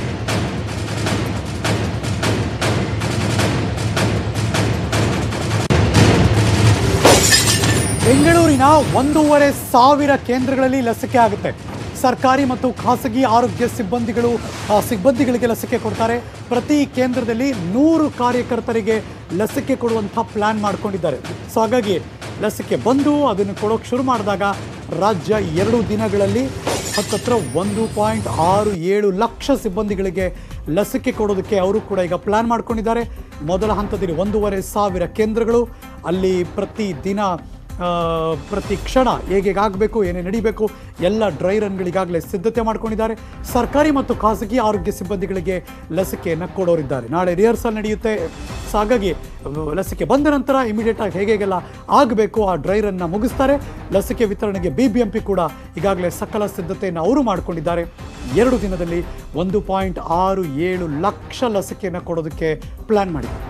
ಬೆಂಗಳೂರಿನ ಒಂದೂವರೆ ಸಾವಿರ ಕೇಂದ್ರಗಳಲ್ಲಿ ಲಸಿಕೆ ಆಗುತ್ತೆ ಸರ್ಕಾರಿ ಮತ್ತು ಖಾಸಗಿ ಆರೋಗ್ಯ ಸಿಬ್ಬಂದಿಗಳು ಆ, ಸಿಬ್ಬಂದಿಗಳಿಗೆ ಲಸಿಕೆ ಕೊಡ್ತಾರೆ ಪ್ರತಿ ಕೇಂದ್ರದಲ್ಲಿ ನೂರು ಕಾರ್ಯಕರ್ತರಿಗೆ ಲಸಿಕೆ ಕೊಡುವಂಥ ಪ್ಲ್ಯಾನ್ ಮಾಡ್ಕೊಂಡಿದ್ದಾರೆ ಸೊ ಹಾಗಾಗಿ ಲಸಿಕೆ ಬಂದು ಅದನ್ನು ಕೊಡೋಕೆ ಶುರು ಮಾಡಿದಾಗ ರಾಜ್ಯ ಎರಡು ದಿನಗಳಲ್ಲಿ ಹತ್ತತ್ರ ಒಂದು ಪಾಯಿಂಟ್ ಆರು ಏಳು ಲಕ್ಷ ಸಿಬ್ಬಂದಿಗಳಿಗೆ ಲಸಿಕೆ ಕೊಡೋದಕ್ಕೆ ಅವರು ಕೂಡ ಈಗ ಪ್ಲ್ಯಾನ್ ಮಾಡ್ಕೊಂಡಿದ್ದಾರೆ ಮೊದಲ ಹಂತದಲ್ಲಿ ಒಂದೂವರೆ ಸಾವಿರ ಕೇಂದ್ರಗಳು ಅಲ್ಲಿ ಪ್ರತಿ ದಿನ ಆ, ಪ್ರತಿ ಕ್ಷಣ ಹೇಗೆ ಆಗಬೇಕು ಏನೇ ನಡಿಬೇಕು ಎಲ್ಲ ಡ್ರೈ ರನ್ಗಳಿಗಾಗಲೇ ಸಿದ್ಧತೆ ಮಾಡ್ಕೊಂಡಿದ್ದಾರೆ ಸರ್ಕಾರಿ ಮತ್ತು ಖಾಸಗಿ ಆರೋಗ್ಯ ಸಿಬ್ಬಂದಿಗಳಿಗೆ ಲಸಿಕೆಯನ್ನು ಕೊಡೋರಿದ್ದಾರೆ ನಾಳೆ ರಿಹರ್ಸಲ್ ನಡೆಯುತ್ತೆ ಸೊ ಹಾಗಾಗಿ ಅಹ್, ಲಸಿಕೆ ಬಂದ ನಂತರ ಇಮಿಡಿಯೇಟಾಗಿ ಹೇಗೆ ಹೇಗೆಲ್ಲ ಆಗಬೇಕು ಆ ಡ್ರೈ ರನ್ನ ಮುಗಿಸ್ತಾರೆ ಲಸಿಕೆ ವಿತರಣೆಗೆ ಬಿ ಬಿ ಎಂ ಪಿ ಕೂಡ ಈಗಾಗಲೇ ಸಕಲ ಸಿದ್ಧತೆಯನ್ನು ಅವರು ಮಾಡಿಕೊಂಡಿದ್ದಾರೆ ಎರಡು ದಿನದಲ್ಲಿ ಒಂದು ಪಾಯಿಂಟ್ ಆರು ಏಳು ಲಕ್ಷ ಲಸಿಕೆಯನ್ನು ಕೊಡೋದಕ್ಕೆ ಪ್ಲ್ಯಾನ್ ಮಾಡಿದ್ದಾರೆ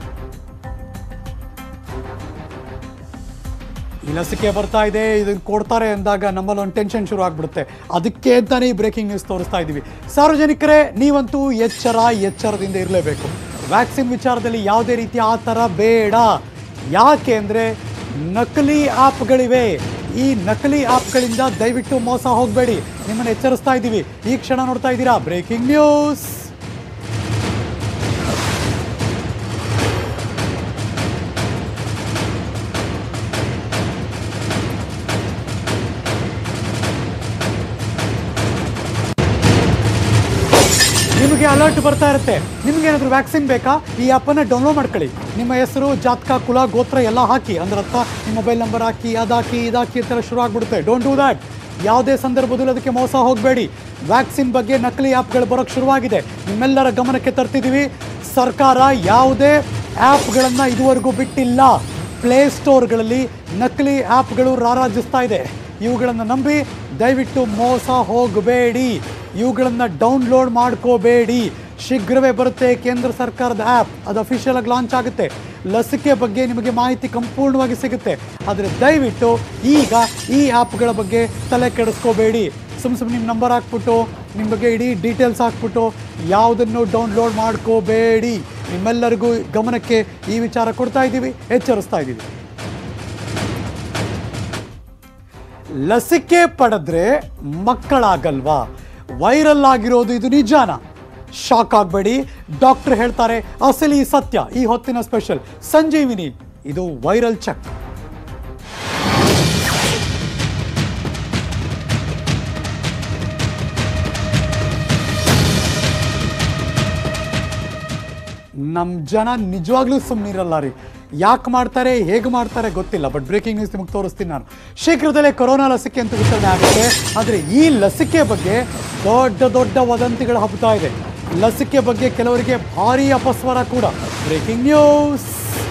ಈ ಲಸಿಕೆ ಬರ್ತಾ ಇದೆ ಇದನ್ನು ಕೊಡ್ತಾರೆ ಅಂದಾಗ ನಮ್ಮಲ್ಲಿ ಒಂದು ಟೆನ್ಷನ್ ಶುರು ಆಗ್ಬಿಡುತ್ತೆ ಅದಕ್ಕೆ ಅಂತಾನೆ ಈ ಬ್ರೇಕಿಂಗ್ ನ್ಯೂಸ್ ತೋರಿಸ್ತಾ ಇದ್ದೀವಿ ಸಾರ್ವಜನಿಕರೇ ನೀವಂತೂ ಎಚ್ಚರ ಎಚ್ಚರದಿಂದ ಇರಲೇಬೇಕು ವ್ಯಾಕ್ಸಿನ್ ವಿಚಾರದಲ್ಲಿ ಯಾವುದೇ ರೀತಿಯ ಆ ಥರ ಬೇಡ ಯಾಕೆ ಅಂದರೆ ನಕಲಿ ಆ್ಯಪ್ಗಳಿವೆ ಈ ನಕಲಿ ಆ್ಯಪ್ಗಳಿಂದ ದಯವಿಟ್ಟು ಮೋಸ ಹೋಗಬೇಡಿ ನಿಮ್ಮನ್ನು ಎಚ್ಚರಿಸ್ತಾ ಇದ್ದೀವಿ ಈ ಕ್ಷಣ ನೋಡ್ತಾ ಇದ್ದೀರಾ ಬ್ರೇಕಿಂಗ್ ನ್ಯೂಸ್ ನಿಮಗೆ ಅಲರ್ಟ್ ಬರ್ತಾ ಇರುತ್ತೆ ನಿಮ್ಗೆ ಏನಾದರೂ ವ್ಯಾಕ್ಸಿನ್ ಬೇಕಾ ಈ ಆ್ಯಪನ್ನು ಡೌನ್ಲೋಡ್ ಮಾಡ್ಕೊಳ್ಳಿ ನಿಮ್ಮ ಹೆಸರು ಜಾತಕ ಕುಲ ಗೋತ್ರ ಎಲ್ಲ ಹಾಕಿ ಅಂದ್ರೆ ಅರ್ಥ ನಿಮ್ಮ ಮೊಬೈಲ್ ನಂಬರ್ ಹಾಕಿ ಅದಾಕಿ ಇದಾಕಿ ಅಂತೆಲ್ಲ ಶುರು ಆಗ್ಬಿಡುತ್ತೆ ಡೋಂಟ್ ಡೂ ದ್ಯಾಟ್ ಯಾವುದೇ ಸಂದರ್ಭದಲ್ಲೂ ಅದಕ್ಕೆ ಮೋಸ ಹೋಗಬೇಡಿ ವ್ಯಾಕ್ಸಿನ್ ಬಗ್ಗೆ ನಕಲಿ ಆ್ಯಪ್ಗಳು ಬರೋಕ್ಕೆ ಶುರುವಾಗಿದೆ ನಿಮ್ಮೆಲ್ಲರ ಗಮನಕ್ಕೆ ತರ್ತಿದ್ದೀವಿ ಸರ್ಕಾರ ಯಾವುದೇ ಆ್ಯಪ್ಗಳನ್ನು ಇದುವರೆಗೂ ಬಿಟ್ಟಿಲ್ಲ ಪ್ಲೇಸ್ಟೋರ್ಗಳಲ್ಲಿ ನಕಲಿ ಆ್ಯಪ್ಗಳು ರಾರಾಜಿಸ್ತಾ ಇದೆ ಇವುಗಳನ್ನು ನಂಬಿ ದಯವಿಟ್ಟು ಮೋಸ ಹೋಗಬೇಡಿ ಇವುಗಳನ್ನು ಡೌನ್ಲೋಡ್ ಮಾಡ್ಕೋಬೇಡಿ ಶೀಘ್ರವೇ ಬರುತ್ತೆ ಕೇಂದ್ರ ಸರ್ಕಾರದ ಆ್ಯಪ್ ಅದು ಅಫಿಷಿಯಲ್ ಆಗಿ ಲಾಂಚ್ ಆಗುತ್ತೆ ಲಸಿಕೆ ಬಗ್ಗೆ ನಿಮಗೆ ಮಾಹಿತಿ ಸಂಪೂರ್ಣವಾಗಿ ಸಿಗುತ್ತೆ ಆದರೆ ದಯವಿಟ್ಟು ಈಗ ಈ ಆ್ಯಪ್ಗಳ ಬಗ್ಗೆ ತಲೆ ಕೆಡಿಸ್ಕೋಬೇಡಿ ಸುಮ್ಮ ಸುಮ್ಮನೆ ನಿಮ್ಮ ನಂಬರ್ ಹಾಕ್ಬಿಟ್ಟು ನಿಮ್ಮ ಬಗ್ಗೆ ಇಡೀ ಡೀಟೇಲ್ಸ್ ಹಾಕ್ಬಿಟ್ಟು ಯಾವುದನ್ನು ಡೌನ್ಲೋಡ್ ಮಾಡ್ಕೋಬೇಡಿ ನಿಮ್ಮೆಲ್ಲರಿಗೂ ಗಮನಕ್ಕೆ ಈ ವಿಚಾರ ಕೊಡ್ತಾ ಇದ್ದೀವಿ ಎಚ್ಚರಿಸ್ತಾ ಇದ್ದೀವಿ ಲಸಿಕೆ ಪಡೆದ್ರೆ ಮಕ್ಕಳಾಗಲ್ವಾ ವೈರಲ್ ಆಗಿರೋದು ಇದು ನಿಜಾನ ಶಾಕ್ ಆಗಬೇಡಿ ಡಾಕ್ಟರ್ ಹೇಳ್ತಾರೆ ಅಸಲಿ ಸತ್ಯ ಈ ಹೊತ್ತಿನ ಸ್ಪೆಷಲ್ ಸಂಜೀವಿನಿ ಇದು ವೈರಲ್ ಚೆಕ್ ನಮ್ಮ ಜನ ನಿಜವಾಗ್ಲೂ ಸುಮ್ಮನಿರಲ್ಲ ರೀ ಯಾಕೆ ಮಾಡ್ತಾರೆ ಹೇಗೆ ಮಾಡ್ತಾರೆ ಗೊತ್ತಿಲ್ಲ ಬಟ್ ಬ್ರೇಕಿಂಗ್ ನ್ಯೂಸ್ ನಿಮಗೆ ತೋರಿಸ್ತೀನಿ ನಾನು ಶೀಘ್ರದಲ್ಲೇ ಕೊರೋನಾ ಲಸಿಕೆ ಅಂತ ವಿತರಣೆ ಆಗುತ್ತೆ ಆದರೆ ಈ ಲಸಿಕೆ ಬಗ್ಗೆ ದೊಡ್ಡ ದೊಡ್ಡ ವದಂತಿಗಳು ಹಬ್ಬುತ್ತಾ ಇದೆ ಲಸಿಕೆ ಬಗ್ಗೆ ಕೆಲವರಿಗೆ ಭಾರಿ ಅಪಸ್ವರ ಕೂಡ ಬ್ರೇಕಿಂಗ್ ನ್ಯೂಸ್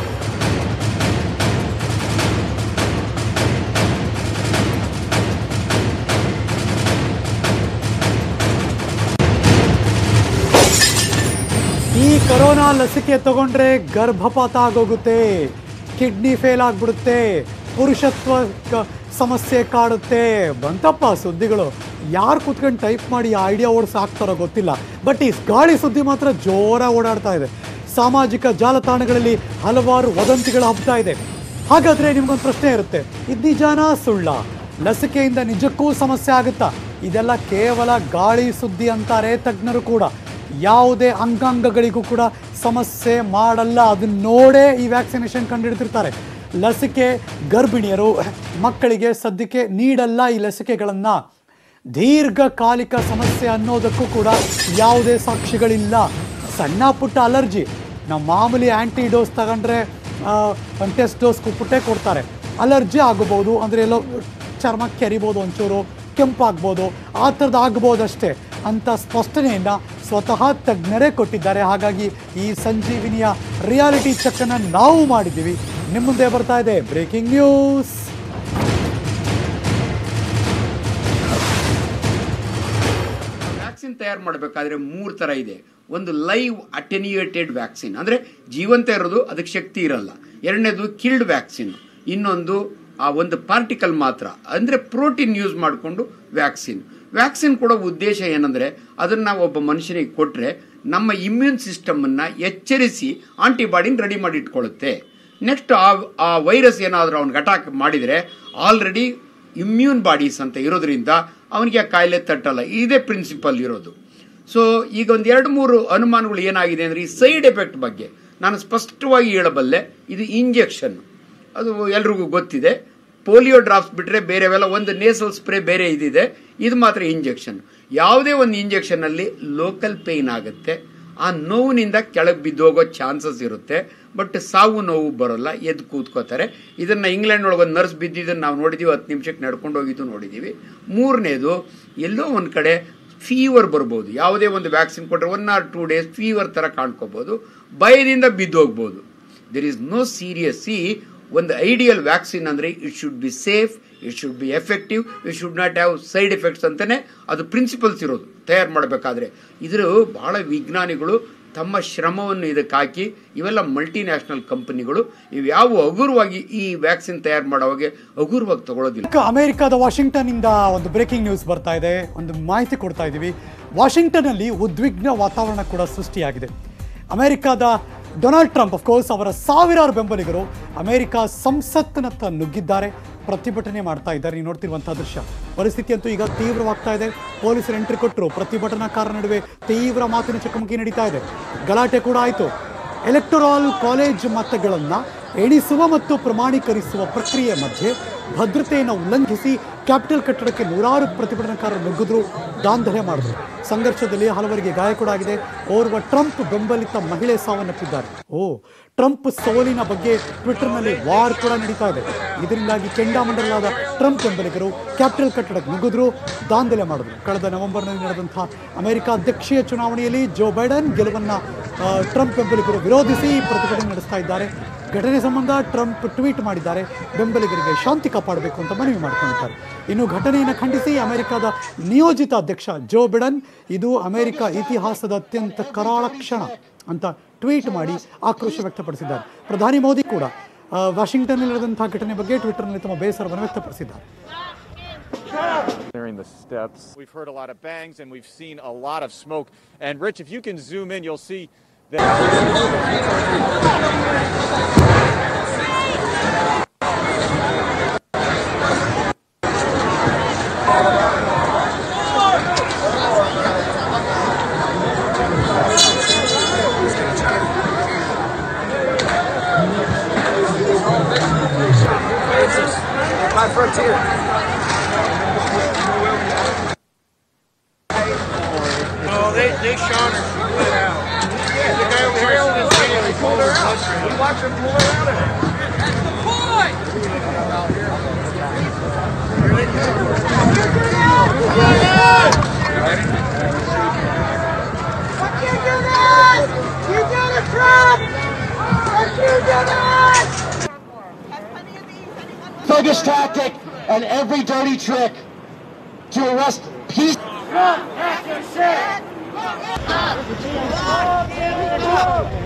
ಈ ಕೊರೋನಾ ಲಸಿಕೆ ತಗೊಂಡ್ರೆ ಗರ್ಭಪಾತ ಆಗೋಗುತ್ತೆ ಕಿಡ್ನಿ ಫೇಲ್ ಆಗ್ಬಿಡುತ್ತೆ ಪುರುಷತ್ವ ಕ- ಸಮಸ್ಯೆ ಕಾಡುತ್ತೆ ಬಂತಪ್ಪ ಸುದ್ದಿಗಳು ಯಾರು ಕುತ್ಕೊಂಡು ಟೈಪ್ ಮಾಡಿ ಐಡಿಯಾ ಓಡಿಸಿ ಹಾಕ್ತಾರೋ ಗೊತ್ತಿಲ್ಲ ಬಟ್ ಈ ಗಾಳಿ ಸುದ್ದಿ ಮಾತ್ರ ಜೋರಾಗಿ ಓಡಾಡ್ತಾ ಇದೆ ಸಾಮಾಜಿಕ ಜಾಲತಾಣಗಳಲ್ಲಿ ಹಲವಾರು ವದಂತಿಗಳು ಹಬ್ತಾ ಇದೆ ಹಾಗಾದ್ರೆ ನಿಮ್ಗೊಂದು ಪ್ರಶ್ನೆ ಇರುತ್ತೆ ಇದು ನಿಜಾನ ಸುಳ್ಳ ಲಸಿಕೆಯಿಂದ ನಿಜಕ್ಕೂ ಸಮಸ್ಯೆ ಆಗುತ್ತಾ ಇದೆಲ್ಲ ಕೇವಲ ಗಾಳಿ ಸುದ್ದಿ ಅಂತಾರೆ ತಜ್ಞರು ಕೂಡ ಯಾವುದೇ ಅಂಗಾಂಗಗಳಿಗೂ ಕೂಡ ಸಮಸ್ಯೆ ಮಾಡಲ್ಲ ಅದನ್ನ ನೋಡೇ ಈ ವ್ಯಾಕ್ಸಿನೇಷನ್ ಕಂಡುಹಿಡ್ತಿರ್ತಾರೆ ಲಸಿಕೆ ಗರ್ಭಿಣಿಯರು ಮಕ್ಕಳಿಗೆ ಸದ್ಯಕ್ಕೆ ನೀಡಲ್ಲ ಈ ಲಸಿಕೆಗಳನ್ನು ದೀರ್ಘಕಾಲಿಕ ಸಮಸ್ಯೆ ಅನ್ನೋದಕ್ಕೂ ಕೂಡ ಯಾವುದೇ ಸಾಕ್ಷಿಗಳಿಲ್ಲ ಸಣ್ಣ ಪುಟ್ಟ ಅಲರ್ಜಿ ನಾವು ಮಾಮೂಲಿ ಆ್ಯಂಟಿ ಡೋಸ್ ತಗೊಂಡ್ರೆ ಒಂದು ಟೆಸ್ಟ್ ಡೋಸ್ ಪುಟ್ಟೆ ಕೊಡ್ತಾರೆ ಅಲರ್ಜಿ ಆಗಬಹುದು ಅಂದರೆ ಎಲ್ಲೋ ಚರ್ಮ ಕೆರಿಬೋದು ಒಂಚೂರು ಕೆಂಪಾಗ್ಬೋದು ಆ ಥರದ್ದು ಆಗ್ಬೋದಷ್ಟೇ ಅಂತ ಸ್ಪಷ್ಟನೆಯನ್ನು ಸ್ವತಃ ತಜ್ಞರೇ ಕೊಟ್ಟಿದ್ದಾರೆ ಹಾಗಾಗಿ ಈ ಸಂಜೀವಿನಿಯ ರಿಯಾಲಿಟಿ ಚೆಕ್ಕನ್ನು ನಾವು ಮಾಡಿದ್ದೀವಿ ನಿಮ್ಮ ಮುಂದೆ ಬರ್ತಾ ಇದೆ ಬ್ರೇಕಿಂಗ್ ನ್ಯೂಸ್ ವ್ಯಾಕ್ಸಿನ್ ತಯಾರು ಮಾಡಬೇಕಾದ್ರೆ ಮೂರು ಥರ ಇದೆ ಒಂದು ಲೈವ್ ಅಟೆನ್ಯೂಯೇಟೆಡ್ ವ್ಯಾಕ್ಸಿನ್ ಅಂದರೆ ಜೀವಂತ ಇರೋದು ಅದಕ್ಕೆ ಶಕ್ತಿ ಇರಲ್ಲ ಎರಡನೇದು ಕಿಲ್ಡ್ ವ್ಯಾಕ್ಸಿನ್ ಇನ್ನೊಂದು ಆ ಒಂದು ಪಾರ್ಟಿಕಲ್ ಮಾತ್ರ ಅಂದರೆ ಪ್ರೋಟೀನ್ ಯೂಸ್ ಮಾಡಿಕೊಂಡು ವ್ಯಾಕ್ಸಿನ್ ವ್ಯಾಕ್ಸಿನ್ ಕೊಡೋ ಉದ್ದೇಶ ಏನಂದರೆ ಅದನ್ನು ನಾವು ಒಬ್ಬ ಮನುಷ್ಯನಿಗೆ ಕೊಟ್ಟರೆ ನಮ್ಮ ಇಮ್ಯೂನ್ ಸಿಸ್ಟಮನ್ನು ಎಚ್ಚರಿಸಿ ಆಂಟಿಬಾಡಿನ ರೆಡಿ ಮಾಡಿ ಇಟ್ಕೊಳ್ಳುತ್ತೆ ನೆಕ್ಸ್ಟ್ ಆ ಆ ವೈರಸ್ ಏನಾದರೂ ಅವ್ನಿಗೆ ಅಟ್ಯಾಕ್ ಮಾಡಿದರೆ ಆಲ್ರೆಡಿ ಇಮ್ಯೂನ್ ಬಾಡೀಸ್ ಅಂತ ಇರೋದ್ರಿಂದ ಅವನಿಗೆ ಆ ಕಾಯಿಲೆ ತಟ್ಟಲ್ಲ ಇದೇ ಪ್ರಿನ್ಸಿಪಲ್ ಇರೋದು ಸೊ ಈಗ ಒಂದು ಎರಡು ಮೂರು ಅನುಮಾನಗಳು ಏನಾಗಿದೆ ಅಂದರೆ ಈ ಸೈಡ್ ಎಫೆಕ್ಟ್ ಬಗ್ಗೆ ನಾನು ಸ್ಪಷ್ಟವಾಗಿ ಹೇಳಬಲ್ಲೆ ಇದು ಇಂಜೆಕ್ಷನ್ ಅದು ಎಲ್ರಿಗೂ ಗೊತ್ತಿದೆ ಪೋಲಿಯೋ ಡ್ರಾಪ್ಸ್ ಬಿಟ್ಟರೆ ಬೇರೆವೆಲ್ಲ ಒಂದು ನೇಸಲ್ ಸ್ಪ್ರೇ ಬೇರೆ ಇದಿದೆ ಇದು ಮಾತ್ರ ಇಂಜೆಕ್ಷನ್ ಯಾವುದೇ ಒಂದು ಇಂಜೆಕ್ಷನಲ್ಲಿ ಲೋಕಲ್ ಪೇಯ್ನ್ ಆಗುತ್ತೆ ಆ ನೋವಿನಿಂದ ಕೆಳಗೆ ಬಿದ್ದೋಗೋ ಚಾನ್ಸಸ್ ಇರುತ್ತೆ ಬಟ್ ಸಾವು ನೋವು ಬರೋಲ್ಲ ಎದ್ದು ಕೂತ್ಕೋತಾರೆ ಇದನ್ನು ಇಂಗ್ಲೆಂಡ್ ಒಳಗೆ ಒಂದು ನರ್ಸ್ ಬಿದ್ದಿದ್ದನ್ನು ನಾವು ನೋಡಿದ್ದೀವಿ ಹತ್ತು ನಿಮಿಷಕ್ಕೆ ನಡ್ಕೊಂಡು ಹೋಗಿದ್ದು ನೋಡಿದ್ದೀವಿ ಮೂರನೇದು ಎಲ್ಲೋ ಒಂದು ಕಡೆ ಫೀವರ್ ಬರ್ಬೋದು ಯಾವುದೇ ಒಂದು ವ್ಯಾಕ್ಸಿನ್ ಕೊಟ್ಟರೆ one or two days fever ಥರ ಕಾಣ್ಕೋಬೋದು ಭಯದಿಂದ ಬಿದ್ದೋಗ್ಬೋದು ದೆರ್ ಈಸ್ ನೋ ಸೀರಿಯಸ್ ಸಿ ಒಂದು ಐಡಿಯಲ್ ವ್ಯಾಕ್ಸಿನ್ ಅಂದರೆ it should be safe it should be effective it should not have side effects ಅಂತಲೇ ಅದು ಪ್ರಿನ್ಸಿಪಲ್ಸ್ ಇರೋದು ತಯಾರು ಮಾಡಬೇಕಾದ್ರೆ ಇದ್ರ ಬಹಳ ವಿಜ್ಞಾನಿಗಳು ತಮ್ಮ ಶ್ರಮವನ್ನು ಇದಕ್ಕೆ ಹಾಕಿ ಇವೆಲ್ಲ ಮಲ್ಟಿನ್ಯಾಷನಲ್ ಕಂಪನಿಗಳು ಇವು ಯಾವ ಹಗುರವಾಗಿ ಈ ವ್ಯಾಕ್ಸಿನ್ ತಯಾರು ಮಾಡೋವಾಗೆ ಹಗುರವಾಗಿ ತಗೊಳ್ಳೋದಿಲ್ಲ ಈಗ ಅಮೆರಿಕದ ವಾಷಿಂಗ್ಟನ್ ಇಂದ ಒಂದು ಬ್ರೇಕಿಂಗ್ ನ್ಯೂಸ್ ಬರ್ತಾ ಇದೆ ಒಂದು ಮಾಹಿತಿ ಕೊಡ್ತಾ ಇದ್ದೀವಿ ವಾಷಿಂಗ್ಟನ್ ಅಲ್ಲಿ ಉದ್ವಿಗ್ನ ವಾತಾವರಣ ಕೂಡ ಸೃಷ್ಟಿಯಾಗಿದೆ ಅಮೆರಿಕಾದ ಡೊನಾಲ್ಡ್ ಟ್ರಂಪ್ ಅಫ್ಕೋರ್ಸ್ ಅವರ ಸಾವಿರಾರು ಬೆಂಬಲಿಗರು ಅಮೆರಿಕ ಸಂಸತ್ತಿನತ್ತ ನುಗ್ಗಿದ್ದಾರೆ ಪ್ರತಿಭಟನೆ ಮಾಡ್ತಾ ಇದ್ದಾರೆ ನೀವು ನೋಡ್ತಿರುವಂತಹ ದೃಶ್ಯ ಪರಿಸ್ಥಿತಿ ಅಂತೂ ಈಗ ತೀವ್ರವಾಗ್ತಾ ಇದೆ ಪೊಲೀಸರು ಎಂಟ್ರಿ ಕೊಟ್ಟರು ಪ್ರತಿಭಟನಾಕಾರರ ನಡುವೆ ತೀವ್ರ ಮಾತಿನ ಚಕಮಕಿ ನಡೀತಾ ಇದೆ ಗಲಾಟೆ ಕೂಡ ಆಯಿತು ಎಲೆಕ್ಟೊರಾಲ್ ಕಾಲೇಜ್ ಮತಗಳನ್ನು ಎಣಿಸುವ ಮತ್ತು ಪ್ರಮಾಣೀಕರಿಸುವ ಪ್ರಕ್ರಿಯೆ ಮಧ್ಯೆ ಭದ್ರತೆಯನ್ನು ಉಲ್ಲಂಘಿಸಿ ಕ್ಯಾಪಿಟಲ್ ಕಟ್ಟಡಕ್ಕೆ ನೂರಾರು ಪ್ರತಿಭಟನಾಕಾರರು ನುಗ್ಗಿದ್ರು ದಾಂಧಲೆ ಮಾಡಿದ್ರು ಸಂಘರ್ಷದಲ್ಲಿ ಹಲವರಿಗೆ ಗಾಯ ಕೂಡ ಆಗಿದೆ ಓರ್ವ ಟ್ರಂಪ್ ಬೆಂಬಲಿತ ಮಹಿಳೆ ಸಾವನ್ನಪ್ಪಿದ್ದಾರೆ ಓ ಟ್ರಂಪ್ ಸೋಲಿನ ಬಗ್ಗೆ ಟ್ವಿಟರ್ನಲ್ಲಿ ವಾರ್ ಕೂಡ ನಡೀತಾ ಇದೆ ಇದರಿಂದಾಗಿ ಕೆಂಡಾಮಂಡಲಾದ ಟ್ರಂಪ್ ಬೆಂಬಲಿಗರು ಕ್ಯಾಪಿಟಲ್ ಕಟ್ಟಡಕ್ಕೆ ನುಗ್ಗಿದ್ರು ದಾಂಧಲೆ ಮಾಡಿದ್ರು ಕಳೆದ ನವೆಂಬರ್ನಲ್ಲಿ ನಡೆದಂತಹ ಅಮೆರಿಕ ಅಧ್ಯಕ್ಷೀಯ ಚುನಾವಣೆಯಲ್ಲಿ ಜೋ ಬೈಡನ್ ಗೆಲುವನ್ನ ಆ, ಟ್ರಂಪ್ ಬೆಂಬಲಿಗರು ವಿರೋಧಿಸಿ ಪ್ರತಿಭಟನೆ ನಡೆಸ್ತಾ ಇದ್ದಾರೆ ಘಟನೆ ಸಂಬಂಧ ಟ್ರಂಪ್ ಟ್ವೀಟ್ ಮಾಡಿದ್ದಾರೆ ಬೆಂಬಲಿಗರಿಗೆ ಶಾಂತಿ ಕಾಪಾಡಬೇಕು ಅಂತ ಮನವಿ ಮಾಡಿಕೊಂಡಿದ್ದಾರೆ ಇನ್ನು ಘಟನೆಯನ್ನು ಖಂಡಿಸಿ ಅಮೆರಿಕದ ನಿಯೋಜಿತ ಅಧ್ಯಕ್ಷ ಜೋ ಬಿಡನ್ ಇದು ಅಮೆರಿಕ ಇತಿಹಾಸದ ಅತ್ಯಂತ ಕರಾಳ ಕ್ಷಣ ಅಂತ ಟ್ವೀಟ್ ಮಾಡಿ ಆಕ್ರೋಶ ವ್ಯಕ್ತಪಡಿಸಿದ್ದಾರೆ ಪ್ರಧಾನಿ ಮೋದಿ ಕೂಡ ಆ, ವಾಷಿಂಗ್ಟನ್ನಲ್ಲಿ ನಡೆದಂತಹ ಘಟನೆ ಬಗ್ಗೆ ಟ್ವಿಟರ್ನಲ್ಲಿ ತಮ್ಮ ಬೇಸರವನ್ನು ವ್ಯಕ್ತಪಡಿಸಿದ್ದಾರೆ clearing the steps. We've heard a lot of bangs and we've seen a lot of smoke. And Rich, if you can zoom in, you'll see that. Oh, they, they shot her. She went out. The guy over here in this video, he pulled her out. We watched him pull her out of there. You did it! You did it, Trump! You did it! bogus tactic and every dirty trick to arrest peace. Trump, that's your shit!